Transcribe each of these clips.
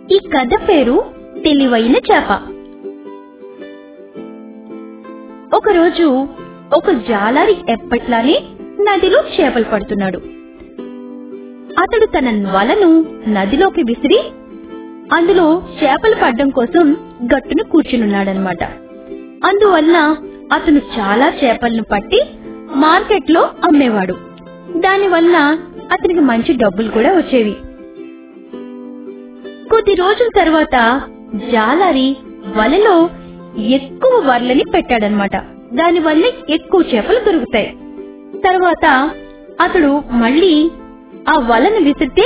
ఈ కథ పేరు తెలివైన చేప ఒకరోజు ఒక జాలారి ఎప్పట్లానే నదిలో చేపలు పడుతున్నాడు అతడు తన వలను నదిలోకి విసిరి అందులో చేపలు పడ్డం కోసం గట్టును కూర్చునున్నాడనమాట అందువల్ల అతను చాలా చేపలను పట్టి మార్కెట్లో అమ్మేవాడు దానివల్ల అతనికి మంచి డబ్బులు కూడా వచ్చేవి కొద్ది రోజుల తర్వాత జాలారి వలలో ఎక్కువ వర్లని పెట్టాడనమాట దానివల్ల ఎక్కువ చేపలు దొరుకుతాయి తర్వాత అతడు మళ్ళీ ఆ వలను విసిరితే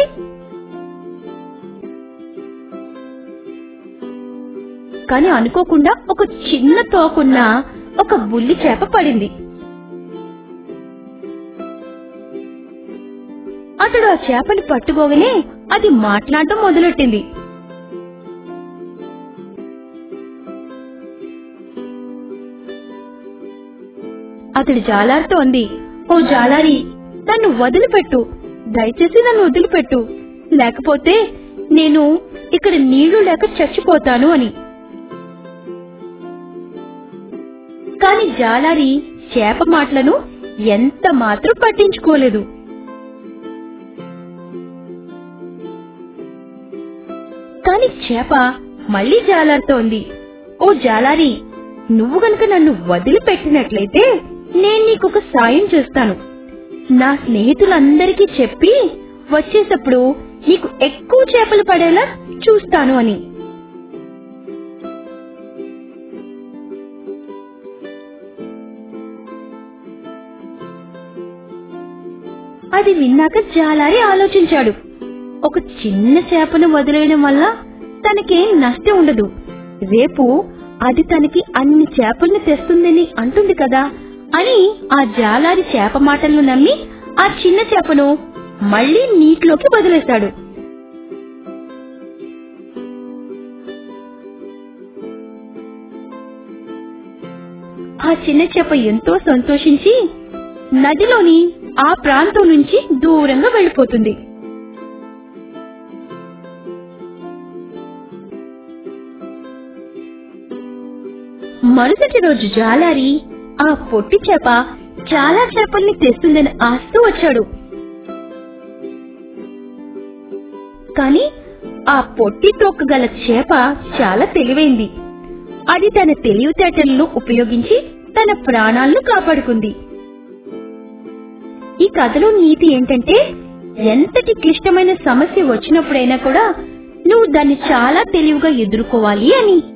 కానీ అనుకోకుండా ఒక చిన్న తోకున్న ఒక బుల్లి చేప పడింది అతడు ఆ చేపని పట్టుకోగానే అది మాట్లాడటం మొదలెట్టింది అతడు జాలారితో అంది ఓ జాలారి నన్ను వదిలిపెట్టు దయచేసి నన్ను వదిలిపెట్టు లేకపోతే నేను ఇక్కడ నీళ్లు లేక చచ్చిపోతాను అని కాని జాలారి చేప మాటలను ఎంత మాత్రం పట్టించుకోలేదు కాని చేప మళ్ళీ జాలారుతోంది ఓ జాలారి నువ్వు గనుక నన్ను వదిలిపెట్టినట్లయితే నేను నీకొక సాయం చేస్తాను నా స్నేహితులందరికీ చెప్పి వచ్చేటప్పుడు నీకు ఎక్కువ చేపలు పడేలా చూస్తాను అని అది విన్నాక జాలారి ఆలోచించాడు ఒక చిన్న చేపను వదిలేయడం వల్ల తనకేం నష్టం ఉండదు రేపు అది తనకి అన్ని చేపల్ని తెస్తుందని అంటుంది కదా అని ఆ జాలారి చేప మాటలను నమ్మి ఆ చిన్న చేపను మళ్ళీ నీటిలోకి వదిలేశాడు ఆ చిన్న చేప ఎంతో సంతోషించి నదిలోని ఆ ప్రాంతం నుంచి దూరంగా వెళ్ళిపోతుంది మరుసటి రోజు జాలారి ఆ పొట్టి చేప చాలా చేపల్ని తెస్తుందని ఆస్తూ వచ్చాడు కాని ఆ పొట్టి తోక గల చేప చాలా తెలివైంది అది తన తెలివితేటలను ఉపయోగించి తన ప్రాణాలను కాపాడుకుంది ఈ కథలో నీతి ఏంటంటే ఎంతటి క్లిష్టమైన సమస్య వచ్చినప్పుడైనా కూడా నువ్వు దాన్ని చాలా తెలివిగా ఎదుర్కోవాలి అని